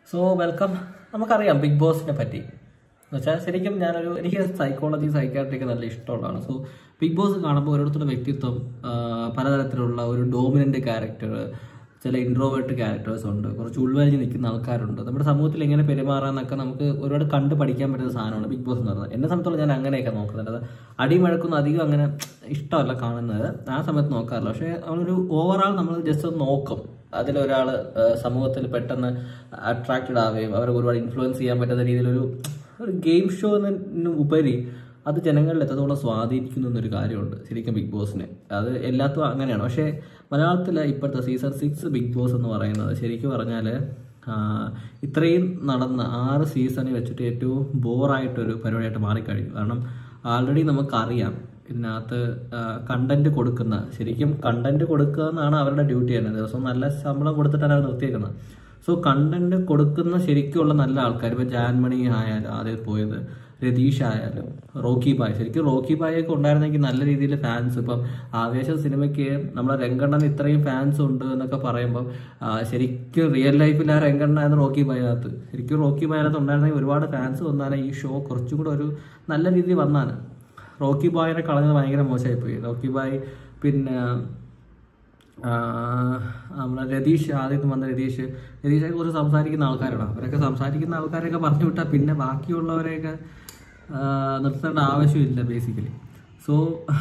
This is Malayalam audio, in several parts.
സോ വെൽക്കം നമുക്കറിയാം ബിഗ് ബോസിനെ പറ്റി എന്ന് വെച്ചാൽ ശരിക്കും ഞാനൊരു എനിക്ക് സൈക്കോളജി സൈക്കാട്രിക്ക് നല്ല ഇഷ്ടമുള്ളതാണ് സോ ബിഗ് ബോസ് കാണുമ്പോൾ ഓരോരുത്തരുടെ വ്യക്തിത്വം ആ, പലതരത്തിലുള്ള ഒരു ഡോമിനൻ്റ് ക്യാരക്ടർ ചില ഇൻട്രോവേർട്ട് ക്യാരക്ടേഴ്സ് ഉണ്ട് കുറച്ച് ഉൾവലിഞ്ഞ് നിൽക്കുന്ന ആൾക്കാരുണ്ട് നമ്മുടെ സമൂഹത്തിൽ എങ്ങനെ പെരുമാറാന്നൊക്കെ നമുക്ക് ഒരുപാട് കണ്ട് പഠിക്കാൻ പറ്റുന്ന സാധനമാണ് ബിഗ് ബോസ് എന്ന് പറയുന്നത് എന്നെ സംബന്ധിച്ചോളം ഞാൻ അങ്ങനെയൊക്കെ നോക്കുന്നുണ്ട് അത് അടിമഴക്കൊന്നും അധികം അങ്ങനെ ഇഷ്ടമല്ല കാണുന്നത് ആ സമയത്ത് നോക്കാറില്ല പക്ഷേ നമ്മളൊരു ഓവറാൾ നമ്മൾ ജസ്റ്റ് ഒന്ന് നോക്കും അതിലൊരാൾ സമൂഹത്തിൽ പെട്ടെന്ന് അട്രാക്റ്റഡ് ആവുകയും അവരെ ഒരുപാട് ഇൻഫ്ലുവൻസ് ചെയ്യാൻ പറ്റുന്ന രീതിയിലൊരു ഒരു ഗെയിം ഷോ എന്നതിന് ഉപരി അത് ജനങ്ങളിൽ എത്രത്തോളം സ്വാധീനിക്കുന്നു എന്നൊരു കാര്യമുണ്ട് ശരിക്കും ബിഗ് ബോസിനെ അത് എല്ലാത്തും അങ്ങനെയാണ് പക്ഷേ മലയാളത്തിലെ ഇപ്പോഴത്തെ സീസൺ സിക്സ് ബിഗ് ബോസ് എന്ന് പറയുന്നത് ശരിക്കും പറഞ്ഞാൽ ഇത്രയും നടന്ന ആറ് സീസണിൽ വെച്ചിട്ട് ഏറ്റവും ബോറായിട്ടൊരു പരിപാടിയായിട്ട് മാറിക്കഴിഞ്ഞു കാരണം ആൾറെഡി നമുക്കറിയാം ഇതിനകത്ത് കണ്ടന്റ് കൊടുക്കുന്ന ശരിക്കും കണ്ടന്റ് കൊടുക്കുക എന്നാണ് അവരുടെ ഡ്യൂട്ടി തന്നെ ദിവസം നല്ല ശമ്പളം കൊടുത്തിട്ടാണ് അവർ നിർത്തിയേക്കുന്നത് സോ കണ്ടന്റ് കൊടുക്കുന്ന ശരിക്കുള്ള നല്ല ആൾക്കാർ ഇപ്പൊ ജാൻമണി ആയാലും ആദ്യം പോയത് രതീഷ് ആയാലും റോക്കി ബായ് ശരിക്കും റോക്കി ബായ് ഒക്കെ ഉണ്ടായിരുന്നെങ്കിൽ നല്ല രീതിയിൽ ഫാൻസ് ഇപ്പം ആവേശ സിനിമയ്ക്ക് നമ്മളെ രംഗണ്ണന് ഇത്രയും ഫാൻസ് ഉണ്ട് എന്നൊക്കെ പറയുമ്പോൾ ആ, ശരിക്കും റിയൽ ലൈഫിൽ ആ രംഗണ്ണായിരുന്നു റോക്കി ബായകത്ത് ശരിക്കും റോക്കി ബായകത്ത് ഉണ്ടായിരുന്നെങ്കിൽ ഒരുപാട് ഫാൻസ് വന്നാലും ഈ ഷോ കുറച്ചും കൂടെ ഒരു നല്ല രീതിയിൽ വന്നാണ് റോക്കി ബായിനെ കളഞ്ഞത് ഭയങ്കര മോശമായിപ്പോയി റോക്കി ബായ് പിന്നെ ആ, നമ്മളെ രതീഷ് ആദ്യം വന്ന രതീഷ് രതീഷെ കുറിച്ച് സംസാരിക്കുന്ന ആൾക്കാരാണ് അവരൊക്കെ സംസാരിക്കുന്ന ആൾക്കാരൊക്കെ പറഞ്ഞു വിട്ടാൽ പിന്നെ ബാക്കിയുള്ളവരെയൊക്കെ ആ, നിർത്തേണ്ട ആവശ്യമില്ല ബേസിക്കലി സോ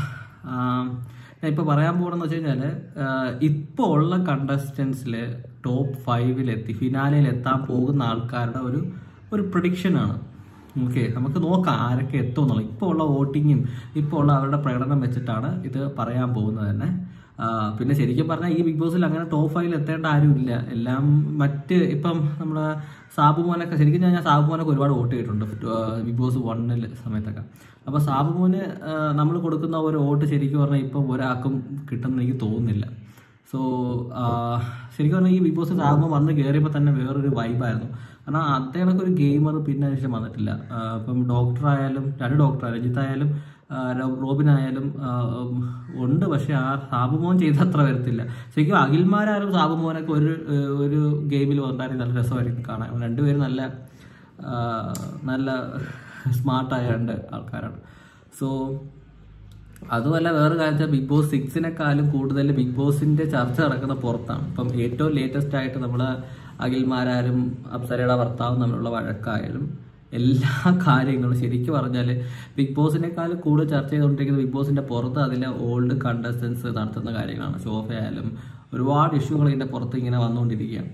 ഞാൻ ഇപ്പോൾ പറയാൻ പോകണമെന്ന് വെച്ച് കഴിഞ്ഞാൽ ഇപ്പോൾ ഉള്ള കണ്ടസ്റ്റൻസിൽ ടോപ്പ് ഫൈവിലെത്തി ഫിനാലയിൽ എത്താൻ പോകുന്ന ആൾക്കാരുടെ ഒരു ഒരു പ്രഡിക്ഷനാണ് ഓക്കെ നമുക്ക് നോക്കാം ആരൊക്കെ എത്തും എന്നുള്ളത് ഇപ്പോൾ ഉള്ള വോട്ടിങ്ങും ഇപ്പോൾ ഉള്ള അവരുടെ പ്രകടനം വെച്ചിട്ടാണ് ഇത് പറയാൻ പോകുന്നത് തന്നെ ആ, പിന്നെ ശരിക്കും പറഞ്ഞാൽ ഈ ബിഗ് ബോസിൽ അങ്ങനെ ടോപ്പ് ഫൈവിൽ എത്തേണ്ട ആരുമില്ല എല്ലാം മറ്റ് ഇപ്പം നമ്മുടെ സാബുമോനൊക്കെ ശരിക്കും ഞാൻ സാബുമോനൊക്കെ ഒരുപാട് വോട്ട് ചെയ്തിട്ടുണ്ട് ആ, ബിഗ് ബോസ് വണ്ണിൽ സമയത്തൊക്കെ അപ്പോൾ സാബുമോന് നമ്മൾ കൊടുക്കുന്ന ഒരു വോട്ട് ശരിക്കും പറഞ്ഞാൽ ഇപ്പം ഒരാൾക്കും കിട്ടുമെന്ന് എനിക്ക് തോന്നുന്നില്ല സോ ശരിക്കും പറഞ്ഞാൽ ഈ ബിഗ് ബോസ് സാബുമോൻ വന്ന് കയറിയപ്പോൾ തന്നെ വേറൊരു വൈബായിരുന്നു കാരണം അദ്ദേഹമൊക്കെ ഒരു ഗെയിമർ പിന്നെ അതിനുശേഷം വന്നിട്ടില്ല ആ, ഇപ്പം ഡോക്ടർ ആയാലും രണ്ട് ഡോക്ടർ രഞ്ജിത്ത് ആയാലും ആ, റോ- റോബിൻ ആയാലും ആ, ഉം, ഉണ്ട് പക്ഷെ ആ സാബുമോൻ ചെയ്ത അത്ര വരത്തില്ല ശരിക്കും അഖിൽമാരാരും സാബുമോനൊക്കെ ഒരു ഏഹ്, ഒരു ഗെയിമിൽ വന്നാലും നല്ല രസമായിരിക്കും കാണാൻ രണ്ടുപേരും നല്ല ആ, നല്ല സ്മാർട്ടായ രണ്ട് ആൾക്കാരാണ് സോ അതുമല്ല വേറെ കാര്യം ബിഗ് ബോസ് സിക്സിനെക്കാളും കൂടുതൽ ബിഗ് ബോസിന്റെ ചർച്ച നടക്കുന്ന പുറത്താണ് ഇപ്പം ഏറ്റവും ലേറ്റസ്റ്റ് ആയിട്ട് നമ്മൾ അഖിൽമാരാരും അപ്സരയുടെ ഭർത്താവും തമ്മിലുള്ള വഴക്കായാലും എല്ലാ കാര്യങ്ങളും ശരിക്കും പറഞ്ഞാൽ ബിഗ് ബോസിനേക്കാളും കൂടുതൽ ചർച്ച ചെയ്തുകൊണ്ടിരിക്കുന്നത് ബിഗ് ബോസിന്റെ പുറത്ത് അതിലെ ഓൾഡ് കണ്ടസ്റ്റൻസ് നടത്തുന്ന കാര്യങ്ങളാണ് ഷോഫ ആയാലും ഒരുപാട് ഇഷ്യൂകൾ ഇതിന്റെ പുറത്ത് ഇങ്ങനെ വന്നുകൊണ്ടിരിക്കുകയാണ്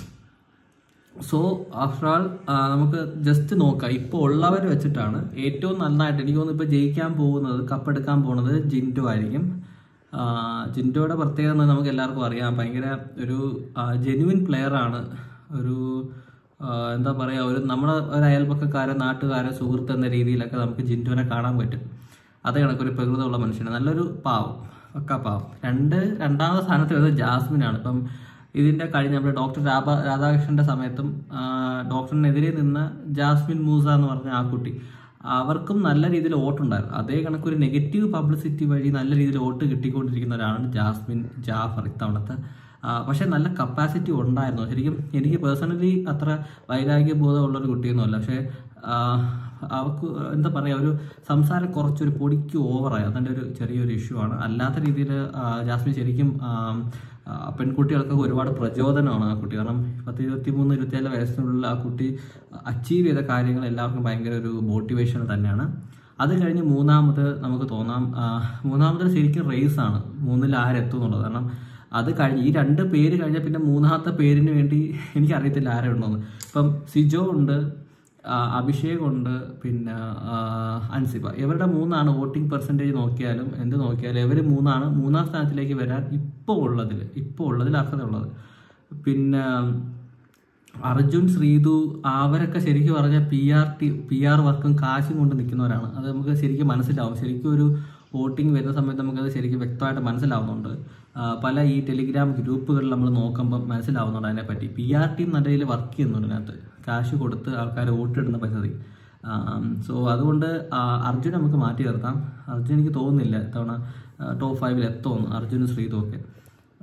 സോ ആഫ്റ്റർ ആൾ നമുക്ക് ജസ്റ്റ് നോക്കാം ഇപ്പോൾ ഉള്ളവർ വെച്ചിട്ടാണ് ഏറ്റവും നന്നായിട്ട് എനിക്ക് തോന്നുന്നു ഇപ്പോൾ ജയിക്കാൻ പോകുന്നത് കപ്പെടുക്കാൻ പോകുന്നത് ജിൻഡോ ആയിരിക്കും ആ, ജിൻഡോയുടെ പ്രത്യേകത എന്ന് നമുക്ക് എല്ലാവർക്കും അറിയാം ഭയങ്കര ഒരു ജെനുവിൻ പ്ലെയർ ആണ് ഒരു ആ, എന്താ പറയുക ഒരു നമ്മുടെ ഒരു അയൽപക്കക്കാരെ നാട്ടുകാരെ സുഹൃത്ത് എന്ന രീതിയിലൊക്കെ നമുക്ക് ജിൻഡോനെ കാണാൻ പറ്റും അതേ കണക്കൊരു പ്രകൃതമുള്ള മനുഷ്യനാണ് നല്ലൊരു പാവം പക്ക പാവം രണ്ട് രണ്ടാമത്തെ സ്ഥാനത്ത് വരുന്നത് ജാസ്മിനാണ് ഇപ്പം ഇതിന്റെ കഴിഞ്ഞ നമ്മുടെ ഡോക്ടർ രാധ രാധാകൃഷ്ണന്റെ സമയത്തും ആ, ഡോക്ടറിനെതിരെ നിന്ന ജാസ്മിൻ മൂസ എന്ന് പറഞ്ഞ ആ കുട്ടി അവർക്കും നല്ല രീതിയിൽ വോട്ടുണ്ടായിരുന്നു അതേ കണക്കൊരു നെഗറ്റീവ് പബ്ലിസിറ്റി വഴി നല്ല രീതിയിൽ വോട്ട് കിട്ടിക്കൊണ്ടിരിക്കുന്ന ഒരാളാണ് ജാസ്മിൻ ജാഫർ ഇത്തവണത്തെ ആ, പക്ഷെ നല്ല കപ്പാസിറ്റി ഉണ്ടായിരുന്നു ശരിക്കും എനിക്ക് പേഴ്സണലി അത്ര വൈരാഗ്യബോധമുള്ള ഒരു കുട്ടിയൊന്നുമല്ല പക്ഷേ ആ, അവർക്ക് എന്താ പറയുക ഒരു സംസാരം കുറച്ചൊരു പൊടിക്ക് ഓവറായി അതിൻ്റെ ഒരു ചെറിയൊരു ഇഷ്യൂ ആണ് അല്ലാത്ത രീതിയിൽ ജാസ്മിൻ ശരിക്കും ആ, ആ, പെൺകുട്ടികൾക്കൊക്കെ ഒരുപാട് പ്രചോദനമാണ് ആ കുട്ടി കാരണം പത്ത് ഇരുപത്തി മൂന്ന് ഇരുപത്തിയേഴ് വയസ്സിനുള്ളിൽ ആ കുട്ടി അച്ചീവ് ചെയ്ത കാര്യങ്ങൾ എല്ലാവർക്കും ഭയങ്കര ഒരു മോട്ടിവേഷൻ തന്നെയാണ് അത് കഴിഞ്ഞ് മൂന്നാമത് നമുക്ക് തോന്നാം ആ, മൂന്നാമത് ശരിക്കും റേസ് ആണ് മൂന്നിൽ ആരെത്തും എന്നുള്ളത് കാരണം അത് കഴിഞ്ഞ് ഈ രണ്ട് പേര് കഴിഞ്ഞാൽ പിന്നെ മൂന്നാമത്തെ പേരിന് വേണ്ടി എനിക്കറിയത്തില്ല ആരെ ഉണ്ടോന്ന് ഇപ്പം സിജോ ഉണ്ട് ആ, അഭിഷേക് ഉണ്ട് പിന്നെ ആ, അൻസിബ ഇവരുടെ മൂന്നാണ് വോട്ടിംഗ് പെർസെൻറ്റേജ് നോക്കിയാലും എന്ത് നോക്കിയാലും ഇവർ മൂന്നാണ് മൂന്നാം സ്ഥാനത്തിലേക്ക് വരാൻ ഇപ്പോൾ ഉള്ളതിൽ ഇപ്പോൾ ഉള്ളതിൽ അർഹതയുള്ളത് പിന്നെ അർജുൻ ശ്രീതു അവരൊക്കെ ശരിക്കും പറഞ്ഞാൽ P R T P R വർക്കും കാശും കൊണ്ട് നിൽക്കുന്നവരാണ് അത് നമുക്ക് ശരിക്കും മനസ്സിലാവും ശരിക്കും ഒരു വോട്ടിംഗ് വരുന്ന സമയത്ത് നമുക്കത് ശരിക്കും വ്യക്തമായിട്ട് മനസ്സിലാവുന്നുണ്ട് ആ, പല ഈ ടെലിഗ്രാം ഗ്രൂപ്പുകളിൽ നമ്മൾ നോക്കുമ്പോൾ മനസ്സിലാവുന്നുണ്ട് അതിനെപ്പറ്റി പി ആർ ടി നല്ല രീതിയിൽ വർക്ക് ചെയ്യുന്നുണ്ട് അതിനകത്ത് കാശ് കൊടുത്ത് ആൾക്കാർ വോട്ടിടുന്ന പദ്ധതി സോ അതുകൊണ്ട് ആ, അർജുൻ നമുക്ക് മാറ്റി നിർത്താം അർജുൻ എനിക്ക് തോന്നുന്നില്ല ഇത്തവണ ടോപ്പ് ഫൈവിൽ എത്തുമെന്ന് അർജുനും ശ്രീതും ഒക്കെ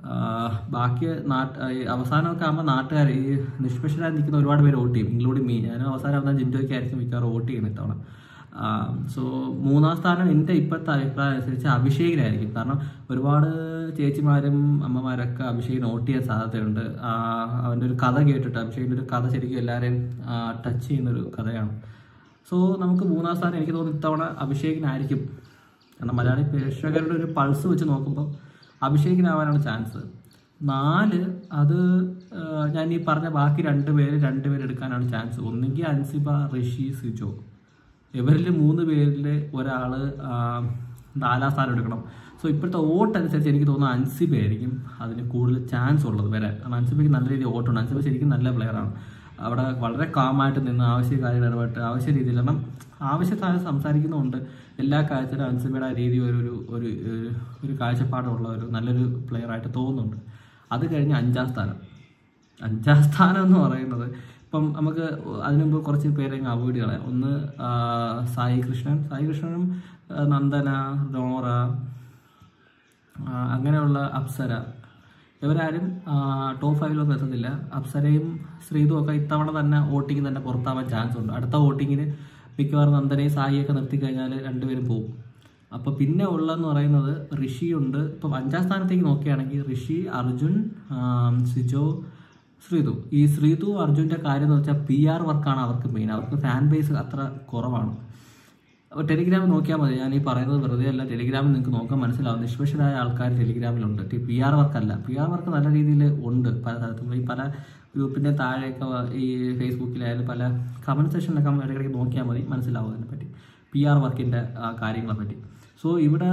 ബാക്കി നാട്ട് ഈ അവസാനമൊക്കെ ആകുമ്പോൾ നാട്ടുകാർ ഈ നിഷ്പക്ഷരായി നിൽക്കുന്ന ഒരുപാട് പേര് വോട്ട് ചെയ്യും ഇൻക്ലൂഡിങ് മീ ഞാനും അവസാനം ആവുന്ന ജിൻഡോയ്ക്ക് ആയിരിക്കും മിക്കവാറും വോട്ട് ചെയ്യുന്നത് ഇത്തവണ സോ മൂന്നാം സ്ഥാനം എൻ്റെ ഇപ്പോഴത്തെ അഭിപ്രായം അനുസരിച്ച് അഭിഷേകിനായിരിക്കും കാരണം ഒരുപാട് ചേച്ചിമാരും അമ്മമാരൊക്കെ അഭിഷേകിന് വോട്ട് ചെയ്യാൻ സാധ്യതയുണ്ട് ആ, അവൻ്റെ ഒരു കഥ കേട്ടിട്ട് അഭിഷേകിൻ്റെ ഒരു കഥ ശരിക്കും എല്ലാവരെയും ടച്ച് ചെയ്യുന്നൊരു കഥയാണ് സോ നമുക്ക് മൂന്നാം സ്ഥാനം എനിക്ക് തോന്നുന്നു ഇത്തവണ അഭിഷേകിനായിരിക്കും കാരണം മലയാളി പ്രേക്ഷകരുടെ ഒരു പൾസ് വെച്ച് നോക്കുമ്പോൾ അഭിഷേകിനാവാനാണ് ചാൻസ് നാല് അത് ആ, ഞാൻ ഈ പറഞ്ഞ ബാക്കി രണ്ട് പേര് രണ്ട് പേര് എടുക്കാനാണ് ചാൻസ് ഒന്നുകിൽ അൻസിബ ഋഷി സിജോ ഇവരിൽ മൂന്ന് പേരിൽ ഒരാൾ നാലാം സ്ഥാനം എടുക്കണം സോ ഇപ്പോഴത്തെ വോട്ട് അനുസരിച്ച് എനിക്ക് തോന്നുന്നു അൻസിബ ആയിരിക്കും അതിന് കൂടുതൽ ചാൻസ് ഉള്ളത് വരാൻ കാരണം അൻസിബയ്ക്ക് നല്ല രീതിയിൽ വോട്ടുണ്ട് അൻസിബ ശരിക്കും നല്ല പ്ലെയറാണ് അവിടെ വളരെ കാമായിട്ട് നിന്ന് ആവശ്യ കാര്യങ്ങൾ ഇടപെട്ട് ആവശ്യ രീതിയിൽ കാരണം ആവശ്യത്താൽ സംസാരിക്കുന്നുണ്ട് എല്ലാ കാര്യത്തിലും അൻസിബയുടെ ആ രീതി ഒരു ഒരു ഒരു ഒരു- ഒരു കാഴ്ചപ്പാടുള്ള ഒരു നല്ലൊരു പ്ലെയറായിട്ട് തോന്നുന്നുണ്ട് അത് കഴിഞ്ഞ് അഞ്ചാം സ്ഥാനം അഞ്ചാം സ്ഥാനം എന്ന് പറയുന്നത് ഇപ്പം നമുക്ക് അതിനു മുമ്പ് കുറച്ച് പേരെ അവോയ്ഡ് കളയാം ഒന്ന് ആ, സായി കൃഷ്ണൻ സായി കൃഷ്ണനും ആ, നന്ദന നോറ ആ, അങ്ങനെയുള്ള അപ്സര ഇവരാരും ടോപ്പ് ഫൈവിലൊന്നും എത്തുന്നില്ല അപ്സരയും ശ്രീതും ഒക്കെ ഇത്തവണ തന്നെ വോട്ടിങ്ങിൽ തന്നെ പുറത്താവാൻ ചാൻസ് ഉണ്ട് അടുത്ത വോട്ടിങ്ങിന് മിക്കവാറും നന്ദനയും സായിയൊക്കെ നിർത്തി കഴിഞ്ഞാൽ രണ്ടുപേരും പോകും അപ്പോൾ പിന്നെ ഉള്ളതെന്ന് പറയുന്നത് ഋഷിയുണ്ട് ഇപ്പം അഞ്ചാം സ്ഥാനത്തേക്ക് നോക്കുകയാണെങ്കിൽ ഋഷി അർജുൻ ആം, സിജോ ശ്രീതു ഈ ശ്രീതു അർജുൻ്റെ കാര്യം എന്ന് വെച്ചാൽ പി ആർ വർക്കാണ് അവർക്ക് മെയിൻ അവർക്ക് ഫാൻ ബേസ് അത്ര കുറവാണ് അപ്പോൾ ടെലിഗ്രാം നോക്കിയാൽ മതി ഞാൻ ഈ പറയുന്നത് വെറുതെ അല്ല ടെലിഗ്രാമിൽ നിങ്ങൾക്ക് നോക്കാൻ മനസ്സിലാവും നിഷ്പക്ഷരായ ആൾക്കാർ ടെലിഗ്രാമിലുണ്ട് പി ആർ വർക്കല്ല പി ആർ വർക്ക് നല്ല രീതിയിൽ ഉണ്ട് പല സ്ഥലത്തും ഈ പല ഗ്രൂപ്പിൻ്റെ താഴെയൊക്കെ വ- ഈ ഫേസ്ബുക്കിലായാലും പല കമൻറ്റ് സെക്ഷനിലൊക്കെ നമ്മൾ ഇടയ്ക്കിടയ്ക്ക് നോക്കിയാൽ മതി മനസ്സിലാവും അതിനെപ്പറ്റി പി ആർ വർക്കിൻ്റെ കാര്യങ്ങളെ പറ്റി സോ ഇവിടെ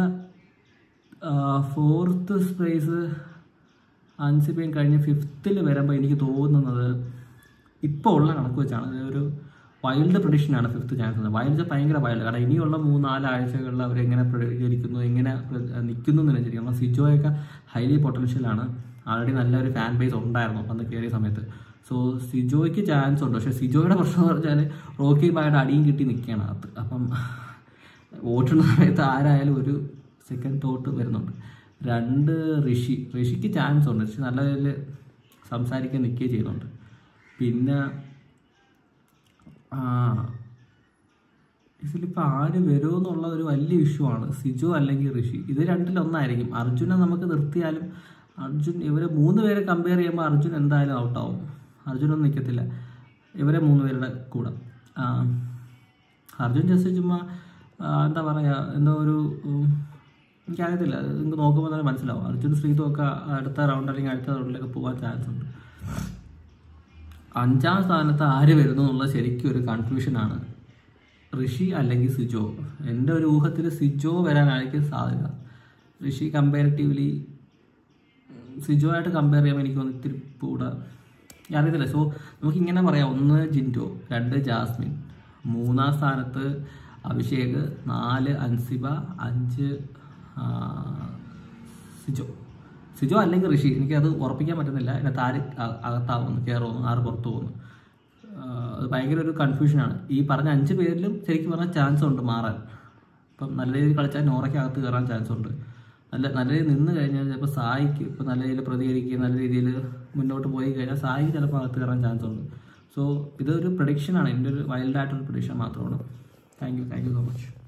ഫോർത്ത് സ്പേസ് അൻസിബയും കഴിഞ്ഞ് ഫിഫ്തിൽ വരുമ്പോൾ എനിക്ക് തോന്നുന്നത് ഇപ്പോൾ ഉള്ള കണക്ക് വെച്ചാണ് ഇത് ഒരു വൈൽഡ് പ്രഡിക്ഷനാണ് ഫിഫ്ത്ത് ചാൻസ് വൈൽഡ് ഭയങ്കര വൈൽഡ് കാരണം ഇനിയുള്ള മൂന്ന് നാല് ആഴ്ചകളിൽ അവരെങ്ങനെ പ്രതികരിക്കുന്നു എങ്ങനെ നിൽക്കുന്നു എന്ന് വെച്ചിരിക്കും കാരണം സിജോയൊക്കെ ഹൈലി പൊട്ടൻഷ്യലാണ് ആൾറെഡി നല്ലൊരു ഫാൻ ബേസ് ഉണ്ടായിരുന്നു അന്ന് കയറിയ സമയത്ത് സോ സിജോയ്ക്ക് ചാൻസ് ഉണ്ട് പക്ഷേ സിജോയുടെ പ്രശ്നം എന്ന് പറഞ്ഞാൽ റോക്കി ബായുടെ അടിയും കിട്ടി നിൽക്കുകയാണ് അകത്ത് അപ്പം വോട്ടുള്ള സമയത്ത് ആരായാലും ഒരു സെക്കൻഡ് തോട്ട് വരുന്നുണ്ട് രണ്ട് ഋഷി ഋഷിക്ക് ചാൻസ് ഉണ്ട് ഋഷി നല്ല രീതിയിൽ സംസാരിക്കാൻ നിൽക്കുകയും ചെയ്യുന്നുണ്ട് പിന്നെ ആ ഇതിലിപ്പോൾ ആര് വരുമെന്നുള്ള ഒരു വലിയ ഇഷ്യൂ ആണ് സിജോ അല്ലെങ്കിൽ ഋഷി ഇത് രണ്ടിലൊന്നായിരിക്കും അർജുനെ നമുക്ക് നിർത്തിയാലും അർജുൻ ഇവരെ മൂന്ന് പേരെ കമ്പയർ ചെയ്യുമ്പോൾ അർജുൻ എന്തായാലും ഔട്ടാവും അർജുനൊന്നും നിൽക്കത്തില്ല ഇവരെ മൂന്ന് പേരുടെ കൂടെ ആ, അർജുൻ ജസ്റ്റ് ചുമ്മാ ആ, എന്താ പറയുക എന്തോ ഒരു ഉം, എനിക്കറിയത്തില്ല അത് നിങ്ങൾക്ക് നോക്കുമ്പോൾ തന്നെ മനസ്സിലാവും അർജുൻ ശ്രീതു ഒക്കെ അടുത്ത റൗണ്ട് അല്ലെങ്കിൽ അടുത്ത റൗണ്ടിലേക്ക് പോകാൻ ചാൻസ് ഉണ്ട് അഞ്ചാം സ്ഥാനത്ത് ആര് വരുന്നു എന്നുള്ളത് ശരിക്കും ഒരു കൺഫ്യൂഷനാണ് ഋഷി അല്ലെങ്കിൽ സിജോ എൻ്റെ ഒരു ഊഹത്തിൽ സിജോ വരാനായിരിക്കും സാധ്യത ഋഷി കമ്പാരിറ്റീവ്ലി സിജോ ആയിട്ട് കമ്പയർ ചെയ്യുമ്പോൾ എനിക്ക് തോന്നുന്നു ഇത്തിരി കൂടെ ഞാൻ അറിയത്തില്ല സോ നമുക്ക് ഇങ്ങനെ പറയാം ഒന്ന് ജിൻഡോ രണ്ട് ജാസ്മിൻ മൂന്നാം സ്ഥാനത്ത് അഭിഷേക് നാല് അൻസിബ അഞ്ച് ആ, സിജോ സിജോ അല്ലെങ്കിൽ ഋഷി എനിക്കത് ഉറപ്പിക്കാൻ പറ്റുന്നില്ല ഇതിനകത്ത് ആര് അ- അകത്താവുന്നു കയറുന്നു ആറ് പുറത്തു പോകുന്നു ആഹ് അത് ഭയങ്കര ഒരു കൺഫ്യൂഷനാണ് ഈ പറഞ്ഞ അഞ്ച് പേരിലും ശരിക്കും പറഞ്ഞാൽ ചാൻസ് ഉണ്ട് മാറാൻ ഇപ്പം നല്ല രീതിയിൽ കളിച്ചാൽ നോറയ്ക്ക് അകത്ത് കയറാൻ ചാൻസ് ഉണ്ട് നല്ല നല്ല രീതിയിൽ നിന്ന് കഴിഞ്ഞാൽ ചിലപ്പോൾ സായിക്ക് ഇപ്പം നല്ല രീതിയിൽ പ്രതികരിക്കുകയും നല്ല രീതിയിൽ മുന്നോട്ട് പോയി കഴിഞ്ഞാൽ സായിക്ക് ചിലപ്പോൾ അകത്ത് കയറാൻ ചാൻസ് ഉണ്ട് സോ ഇതൊരു പ്രഡിക്ഷനാണ് എൻ്റെ ഒരു വൈൽഡായിട്ടൊരു പ്രഡിക്ഷൻ മാത്രമാണ് thank you thank you so much